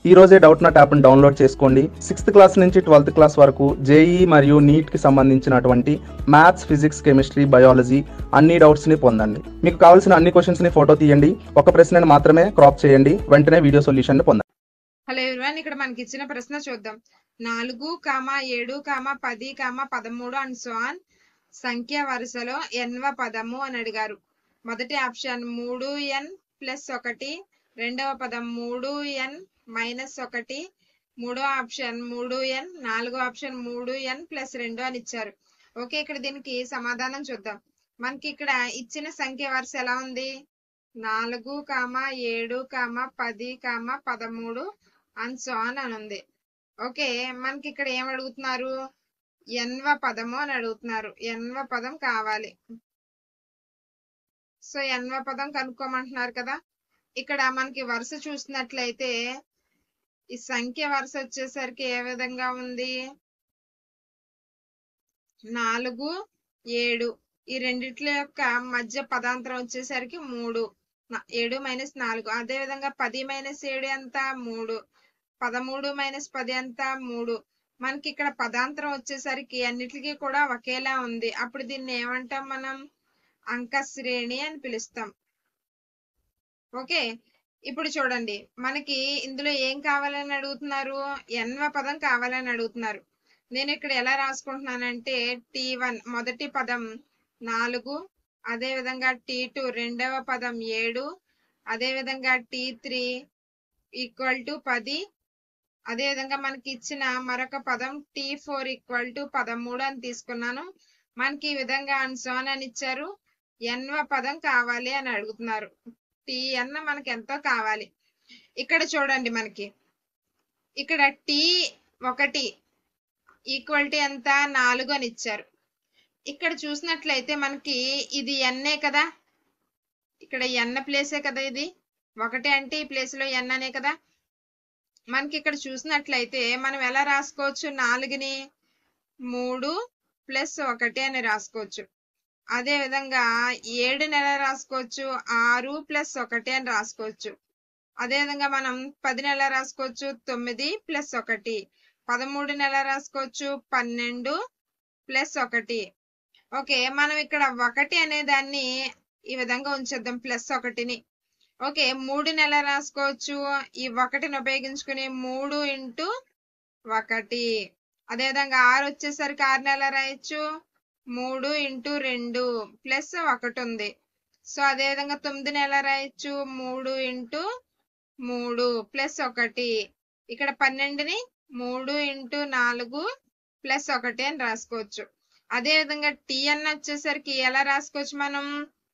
ఈ రోజే Doubtnut యాప్ని డౌన్లోడ్ చేసుకోండి సిక్స్త్ క్లాస్ నుంచి ట్వెల్త్ క్లాస్ వరకు జేఈ మరియు నీట్కి సంబంధించినటువంటి మ్యాథ్స్ ఫిజిక్స్ కెమిస్ట్రీ బయాలజీ అన్ని డౌట్స్ని పొందండి మీకు కావాల్సిన అన్ని క్వశ్చన్స్ని ఫోటో తీయండి ఒక ప్రశ్నను మాత్రమే క్రాప్ చేయండి వెంటనే వీడియో సొల్యూషన్ పొందండి హలో ఎవరివన్ ఇక్కడ మనకి ఇచ్చిన ప్రశ్న చూద్దాం నాలుగు కామ ఏడు కామ పది కామ పదమూడు అండ్ సో ఆన్ సంఖ్య వరుసలో ఎన్వ పదము అని అడిగారు మొదటి ఆప్షన్ మూడు ఎన్ ప్లస్ ఒకటి రెండవ పదం మూడు ఎన్ మైనస్ ఒకటి మూడో ఆప్షన్ మూడు ఎన్ నాలుగో ఆప్షన్ మూడు ఎన్ ప్లస్ రెండు అని ఇచ్చారు ఓకే ఇక్కడ దీనికి సమాధానం చూద్దాం మనకి ఇక్కడ ఇచ్చిన సంఖ్య వరుస ఎలా ఉంది నాలుగు కామ ఏడు కామ పది కామ పదమూడు అండ్ సో ఆన్ అని ఉంది ఓకే మనకి ఇక్కడ ఏం అడుగుతున్నారు ఎన్వ పదము అని అడుగుతున్నారు ఎన్వ పదం కావాలి సో ఎన్వ పదం కనుక్కోమంటున్నారు కదా ఇక్కడ మనకి వరుస చూసినట్లయితే ఈ సంఖ్య వరుస వచ్చేసరికి ఏ విధంగా ఉంది నాలుగు ఏడు ఈ రెండిట్ల యొక్క మధ్య పదాంతరం వచ్చేసరికి మూడు నా- ఏడు మైనస్ నాలుగు అదే విధంగా పది మైనస్ ఏడు ఎంత మూడు పదమూడు మైనస్ పది ఎంత మూడు మనకి ఇక్కడ పదాంతరం వచ్చేసరికి అన్నిటికీ కూడా ఒకేలా ఉంది అప్పుడు దీన్ని ఏమంటాం మనం అంక శ్రేణి అని పిలుస్తాం ఓకే ఇప్పుడు చూడండి మనకి ఇందులో ఏం కావాలని అడుగుతున్నారు ఎన్వ పదం కావాలని అడుగుతున్నారు నేను ఇక్కడ ఎలా రాసుకుంటున్నానంటే టీ వన్ మొదటి పదం నాలుగు అదే విధంగా టీ టూ రెండవ పదం ఏడు అదే విధంగా టీ త్రీ ఈక్వల్ టు పది అదే విధంగా మనకి ఇచ్చిన మరొక పదం టీ ఫోర్ ఈక్వల్ టు పదమూడు అని తీసుకున్నాను మనకి ఈ విధంగా అన్సోన్ అని ఇచ్చారు ఎన్వ పదం కావాలి అని అడుగుతున్నారు టీ అన్న మనకి ఎంతో కావాలి ఇక్కడ చూడండి మనకి ఇక్కడ టీ ఒకటి ఈక్వల్ టు ఎంత నాలుగు అని ఇచ్చారు ఇక్కడ చూసినట్లయితే మనకి ఇది ఎన్నే కదా ఇక్కడ ఎన్న ప్లేసే కదా ఇది ఒకటి అంటే ఈ ప్లేస్ లో ఎన్ అనే కదా మనకి ఇక్కడ చూసినట్లయితే మనం ఎలా రాసుకోవచ్చు నాలుగుని మూడు ప్లస్ ఒకటి అని రాసుకోవచ్చు అదే విధంగా ఏడుని ఎలా రాసుకోవచ్చు ఆరు ప్లస్ ఒకటి అని రాసుకోవచ్చు అదే విధంగా మనం పదిని ఎలా రాసుకోవచ్చు తొమ్మిది ప్లస్ ఒకటి పదమూడుని ఎలా రాసుకోవచ్చు పన్నెండు ప్లస్ ఒకటి ఓకే మనం ఇక్కడ ఒకటి అనే దాన్ని ఈ విధంగా ఉంచేద్దాం ప్లస్ ఒకటిని ఓకే మూడుని ఎలా రాసుకోవచ్చు ఈ ఒకటిని ఉపయోగించుకుని మూడు ఇంటూ ఒకటి అదేవిధంగా ఆరు వచ్చేసరికి ఆరుని ఎలా రాయొచ్చు మూడు ఇంటూ రెండు ప్లస్ ఒకటి ఉంది సో అదేవిధంగా తొమ్మిదిని ఎలా రాయొచ్చు మూడు ఇంటూ మూడు ప్లస్ ఒకటి ఇక్కడ పన్నెండుని మూడు ఇంటూ నాలుగు ప్లస్ ఒకటి అని రాసుకోవచ్చు అదే విధంగా టీ అన్న వచ్చేసరికి ఎలా రాసుకోవచ్చు మనం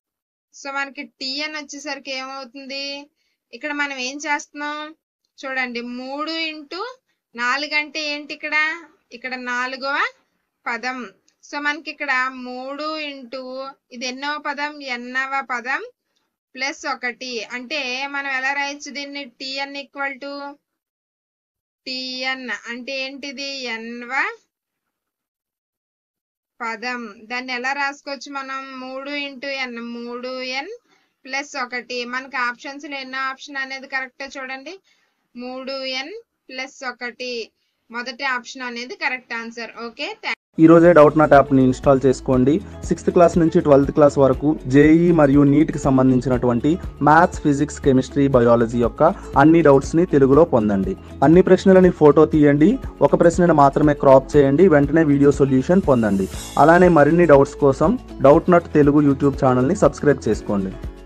సో మనకి టీ అని వచ్చేసరికి ఏమవుతుంది ఇక్కడ మనం ఏం చేస్తున్నాం చూడండి మూడు ఇంటూ నాలుగు అంటే ఏంటి ఇక్కడ ఇక్కడ నాలుగవ పదం సో మనకి ఇక్కడ మూడు ఇంటూ ఇది ఎన్నవ పదం ఎన్నవ పదం ప్లస్ ఒకటి అంటే మనం ఎలా రాయొచ్చు దీన్ని టిఎన్ ఈక్వల్ టు టిఎన్ అంటే ఏంటిది ఎన్వ పదం దాన్ని ఎలా రాసుకోవచ్చు మనం మూడు ఇంటూ ఎన్ మూడు ఎన్ ప్లస్ ఒకటి మనకి ఆప్షన్స్ లో ఎన్నో ఆప్షన్ అనేది కరెక్ట్ చూడండి మూడు ఎన్ ప్లస్ ఒకటి మొదటి ఆప్షన్ అనేది కరెక్ట్ ఆన్సర్ ఓకే ఈ రోజే డౌట్ నాట్ యాప్ని ఇన్స్టాల్ చేసుకోండి సిక్స్త్ క్లాస్ నుంచి ట్వెల్త్ క్లాస్ వరకు జేఈ మరియు నీట్కి సంబంధించినటువంటి మ్యాథ్స్ ఫిజిక్స్ కెమిస్ట్రీ బయాలజీ యొక్క అన్ని డౌట్స్ని తెలుగులో పొందండి అన్ని ప్రశ్నలని ఫోటో తీయండి ఒక ప్రశ్నను మాత్రమే క్రాప్ చేయండి వెంటనే వీడియో సొల్యూషన్ పొందండి అలానే మరిన్ని డౌట్స్ కోసం డౌట్ నాట్ తెలుగు యూట్యూబ్ ఛానల్ని సబ్స్క్రైబ్ చేసుకోండి